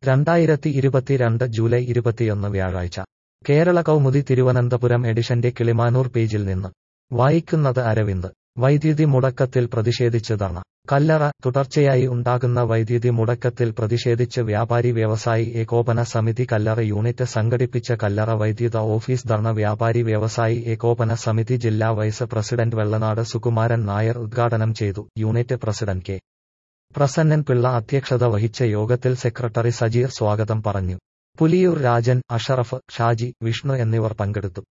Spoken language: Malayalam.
രണ്ടായിരത്തി ഇരുപത്തിരണ്ട് ജൂലൈ ഇരുപത്തിയൊന്ന് വ്യാഴാഴ്ച കേരള കൗമുദി തിരുവനന്തപുരം എഡിഷന്റെ കിളിമാനൂർ പേജിൽ നിന്ന് വായിക്കുന്നത് അരവിന്ദ് വൈദ്യുതി മുടക്കത്തിൽ പ്രതിഷേധിച്ച് ധർണ കല്ലറ തുടർച്ചയായി ഉണ്ടാകുന്ന വൈദ്യുതി മുടക്കത്തിൽ പ്രതിഷേധിച്ച് വ്യാപാരി വ്യവസായി ഏകോപന സമിതി കല്ലറ യൂണിറ്റ് സംഘടിപ്പിച്ച കല്ലറ വൈദ്യുത ഓഫീസ് ധർണ വ്യാപാരി വ്യവസായി ഏകോപന സമിതി ജില്ലാ വൈസ് പ്രസിഡന്റ് വെള്ളനാട് സുകുമാരൻ നായർ ഉദ്ഘാടനം ചെയ്തു unit president K Prasannan Pillai അധ്യക്ഷത വഹിച്ച യോഗത്തിൽ സെക്രട്ടറി സജീർ സ്വാഗതം പറഞ്ഞു പുലിയൂർ രാജൻ അഷറഫ് ഷാജി വിഷ്ണു എന്നിവർ പങ്കെടുത്തു